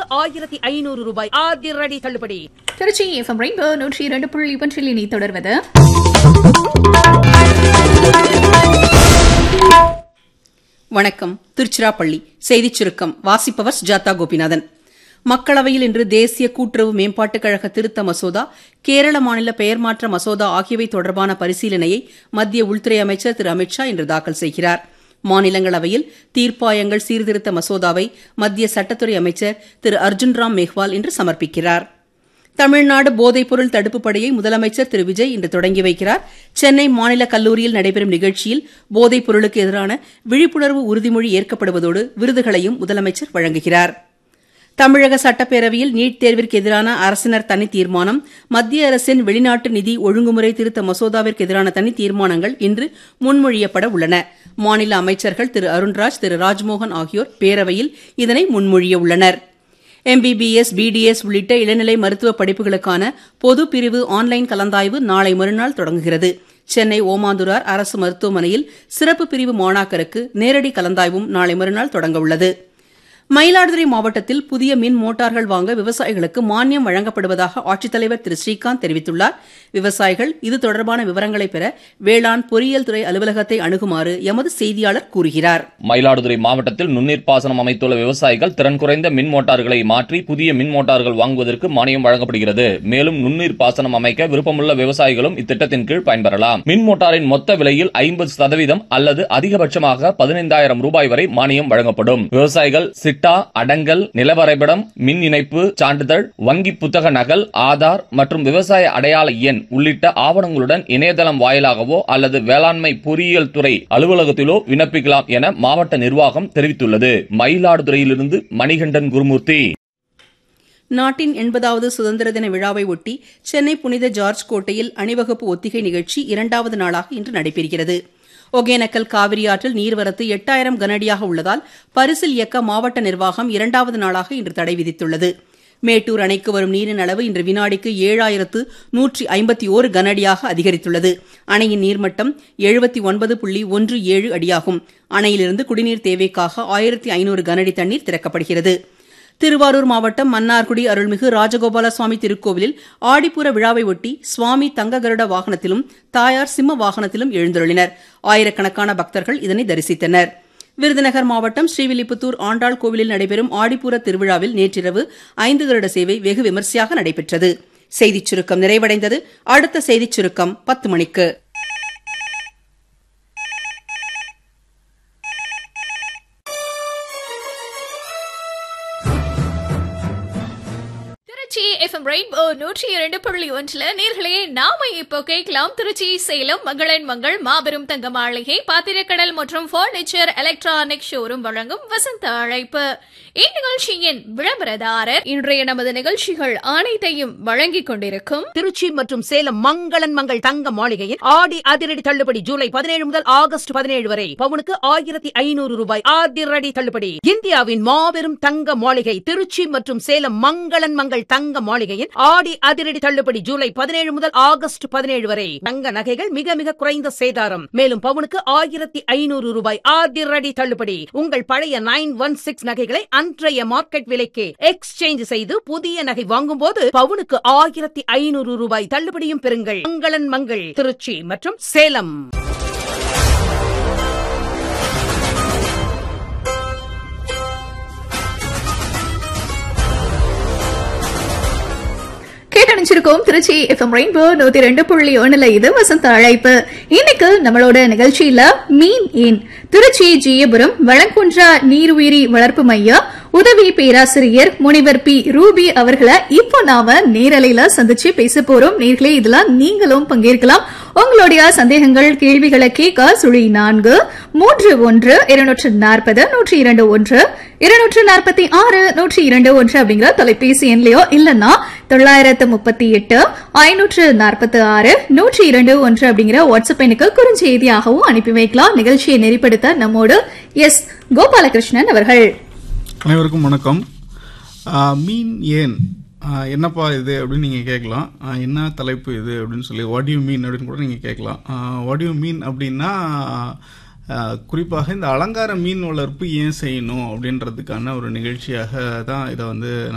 ஆயிரத்தி ஐநூறு ரூபாய் அதிரடி தள்ளுபடி திருச்சி எஃப்எம் ரெயின்போ நூற்றி இரண்டு புள்ளி ஒன்றில் இனி தொடர்வது வணக்கம் திருச்சிராப்பள்ளி செய்திச் சுருக்கம் வாசிப்பவர் சுஜாதா கோபிநாதன் மக்களவையில் இன்று தேசிய கூட்டுறவு மேம்பாட்டுக் கழக திருத்த மசோதா கேரள மாநில பெயர் மாற்ற மசோதா ஆகியவை தொடர்பான பரிசீலனையை மத்திய உள்துறை அமைச்சர் திரு அமித்ஷா இன்று தாக்கல் செய்கிறார் மாநிலங்களவையில் தீர்ப்பாயங்கள் சீர்திருத்த மசோதாவை மத்திய சட்டத்துறை அமைச்சர் திரு அர்ஜுன் ராம் மேஹ்வால் இன்று சமர்ப்பிக்கிறார் தமிழ்நாடு போதைப்பொருள் தடுப்புப் படையை முதலமைச்சர் திரு விஜய் இன்று தொடங்கி வைக்கிறார் சென்னை மாநில கல்லூரியில் நடைபெறும் நிகழ்ச்சியில் போதைப் பொருளுக்கு எதிரான விழிப்புணர்வு உறுதிமொழி ஏற்கப்படுவதோடு விருதுகளையும் முதலமைச்சர் வழங்குகிறார் தமிழக சட்டப்பேரவையில் நீட் தேர்விற்கு எதிரான அரசினர் தனி தீர்மானம் மத்திய அரசின் வெளிநாட்டு நிதி ஒழுங்குமுறை திருத்த மசோதாவிற்கு எதிரான தனி தீர்மானங்கள் இன்று முன்மொழியப்பட உள்ளன மாநில அமைச்சர்கள் திரு அருண்ராஜ் திரு ராஜ்மோகன் ஆகியோர் பேரவையில் இதனை முன்மொழிய உள்ளனா் எம்பிபிஎஸ் பிடிஎஸ் உள்ளிட்ட இளநிலை மருத்துவ படிப்புகளுக்கான பொது பிரிவு ஆன்லைன் கலந்தாய்வு நாளை மறுநாள் தொடங்குகிறது சென்னை ஓமாந்துரார் அரசு மருத்துவமனையில் சிறப்பு பிரிவு மாணாக்கருக்கு நேரடி கலந்தாய்வும் நாளை மறுநாள் தொடங்க உள்ளது மயிலாடுதுறை மாவட்டத்தில் புதிய மின் மோட்டார்கள் வாங்க விவசாயிகளுக்கு மானியம் வழங்கப்படுவதாக ஆட்சித்தலைவர் திரு ஸ்ரீகாந்த் தெரிவித்துள்ளார் விவசாயிகள் இது தொடர்பான விவரங்களை பெற வேளாண் பொறியியல் துறை அலுவலகத்தை அணுகுமாறு எமது செய்தியாளர் கூறுகிறார் மயிலாடுதுறை மாவட்டத்தில் நுண்ணீர் பாசனம் அமைத்துள்ள விவசாயிகள் திறன் குறைந்த மின் மோட்டார்களை மாற்றி புதிய மின் மோட்டார்கள் வாங்குவதற்கு மானியம் வழங்கப்படுகிறது மேலும் நுண்ணீர் பாசனம் அமைக்க விருப்பமுள்ள விவசாயிகளும் இத்திட்டத்தின் கீழ் பயன்பெறலாம் மின் மோட்டாரின் மொத்த விலையில் ஐம்பது சதவீதம் அல்லது அதிகபட்சமாக பதினைந்தாயிரம் ரூபாய் வரை மானியம் வழங்கப்படும் விவசாயிகள் சிட்டா அடங்கல் நிலவரைபடம் மின் இணைப்பு சான்றிதழ் வங்கி புத்தக நகல் ஆதார் மற்றும் விவசாய அடையாள எண் உள்ளிட்ட ஆவணங்களுடன் இணையதளம் வாயிலாகவோ அல்லது வேளாண்மை பொறியியல் துறை அலுவலகத்திலோ விண்ணப்பிக்கலாம் என மாவட்ட நிர்வாகம் தெரிவித்துள்ளது மயிலாடுதுறையிலிருந்து மணிகண்டன் குருமூர்த்தி நாட்டின் எண்பதாவது சுதந்திர தின விழாவை ஒட்டி சென்னை புனித ஜார்ஜ் கோட்டையில் அணிவகுப்பு ஒத்திகை நிகழ்ச்சி இரண்டாவது நாளாக இன்று நடைபெறுகிறது ஒகேனக்கல் காவிரி ஆற்றில் நீர்வரத்து எட்டாயிரம் கனஅடியாக உள்ளதால் பரிசில் இயக்க மாவட்ட நிர்வாகம் இரண்டாவது நாளாக இன்று தடை விதித்துள்ளது மேட்டூர் அணைக்கு வரும் நீரின் அளவு இன்று வினாடிக்கு ஏழாயிரத்து நூற்றி ஐம்பத்தி ஓரு கனஅடியாக அதிகரித்துள்ளது அணையின் நீர்மட்டம் எழுபத்தி ஒன்பது புள்ளி ஒன்று ஏழு அடியாகும் அணையிலிருந்து குடிநீர் தேவைக்காக ஆயிரத்தி ஐநூறு கனஅடி தண்ணீர் திறக்கப்படுகிறது திருவாரூர் மாவட்டம் மன்னார்குடி அருள்மிகு ராஜகோபால சுவாமி திருக்கோவிலில் ஆடிப்பூர விழாவை ஒட்டி சுவாமி தங்க கருட வாகனத்திலும் தாயார் சிம்ம வாகனத்திலும் எழுந்தருளினர் ஆயிரக்கணக்கான பக்தர்கள் இதனை தரிசித்தனர் விருதுநகர் மாவட்டம் ஸ்ரீவில்லிபுத்தூர் ஆண்டாள் கோவிலில் நடைபெறும் ஆடிப்பூர திருவிழாவில் நேற்றிரவு ஐந்து கருட சேவை வெகு விமர்சையாக நடைபெற்றது செய்திச் சுருக்கம் நிறைவடைந்தது அடுத்த செய்திச் சுருக்கம் பத்து மணிக்கு திருச்சி எஃப்எம் ரெயின்போ நூற்றி இரண்டு புள்ளி ஒன்றுல நேர்களே நாம இப்போ கேட்கலாம் திருச்சி சேலம் மங்களன் மங்கள் மாபெரும் தங்க மாளிகை பாத்திரக்கடல் மற்றும் பர்னிச்சர் எலக்ட்ரானிக் ஷோரூம் வழங்கும் வசந்த அழைப்பு இந்நிகழ்ச்சியின் விளம்பரதாரர் இன்றைய நமது நிகழ்ச்சிகள் அனைத்தையும் வழங்கிக் கொண்டிருக்கும் திருச்சி மற்றும் சேலம் மங்களன் மங்கள் தங்க மாளிகையில் ஆடி அதிரடி தள்ளுபடி ஜூலை பதினேழு முதல் ஆகஸ்ட் பதினேழு வரை பவுனுக்கு ஆயிரத்தி ஐநூறு ரூபாய் அதிரடி தள்ளுபடி இந்தியாவின் மாபெரும் தங்க மாளிகை திருச்சி மற்றும் சேலம் மங்களன் மங்கள் தங்க மாளிகையில் ஆடி அதிரடி தள்ளுபடி ஜூலை பதினேழு முதல் ஆகஸ்ட் பதினேழு வரை தங்க நகைகள் மிக மிக குறைந்த சேதாரம் மேலும் பவுனுக்கு ஆயிரத்தி ஐநூறு ரூபாய் அதிரடி தள்ளுபடி உங்கள் பழைய நைன் ஒன் சிக்ஸ் நகைகளை அன்றைய மார்க்கெட் விலைக்கு எக்ஸ்சேஞ்ச் செய்து புதிய நகை வாங்கும் போது பவுனுக்கு ஆயிரத்தி ஐநூறு ரூபாய் தள்ளுபடியும் பெறுங்கள் மங்களன் மங்கள் திருச்சி மற்றும் சேலம் கேட்டணிச்சிருக்கோம் திருச்சி எஃப்எம் ரெயின்போ நூத்தி ரெண்டு புள்ளி ஒண்ணுல இது வசந்த அழைப்பு இன்னைக்கு நம்மளோட நிகழ்ச்சியில மீன் ஏன் திருச்சி ஜியபுரம் வளங்குன்றா நீருயிரி வளர்ப்பு மையம் உதவி பேராசிரியர் முனிவர் பி ரூபி அவர்களை இப்போ நாம நேரலையில சந்திச்சு பேச போறோம் நேர்களே இதெல்லாம் நீங்களும் பங்கேற்கலாம் உங்களுடைய சந்தேகங்கள் கேள்விகளை கேட்க சுழி நான்கு மூன்று ஒன்று இருநூற்று நாற்பது நூற்றி இரண்டு ஒன்று இருநூற்று நாற்பத்தி ஆறு நூற்றி இரண்டு ஒன்று அப்படிங்கிற தொலைபேசி எண்லையோ இல்லைன்னா தொள்ளாயிரத்து முப்பத்தி எட்டு ஐநூற்று நாற்பத்தி ஆறு நூற்றி இரண்டு ஒன்று அப்படிங்கிற வாட்ஸ்அப் எண்ணுக்கு குறுஞ்செய்தியாகவும் அனுப்பி வைக்கலாம் நிகழ்ச்சியை நெறிப்படுத்த நம்மோடு எஸ் கோபாலகிருஷ்ணன் அவர்கள் அனைவருக்கும் வணக்கம் ஆஹ் மீன் ஏன் ஆஹ் என்னப்பா இது அப்படின்னு நீங்கள் கேட்கலாம் ஆஹ் என்ன தலைப்பு இது அப்படின்னு சொல்லி வாட் யூ மீன் அப்படின்னு கூட நீங்கள் கேட்கலாம் வாட் யூ மீன் அப்படின்னா ஆஹ் குறிப்பாக இந்த அலங்கார மீன் வளர்ப்பு ஏன் செய்யணும் அப்படின்றதுக்கான ஒரு நிகழ்ச்சியாக தான் இதை வந்து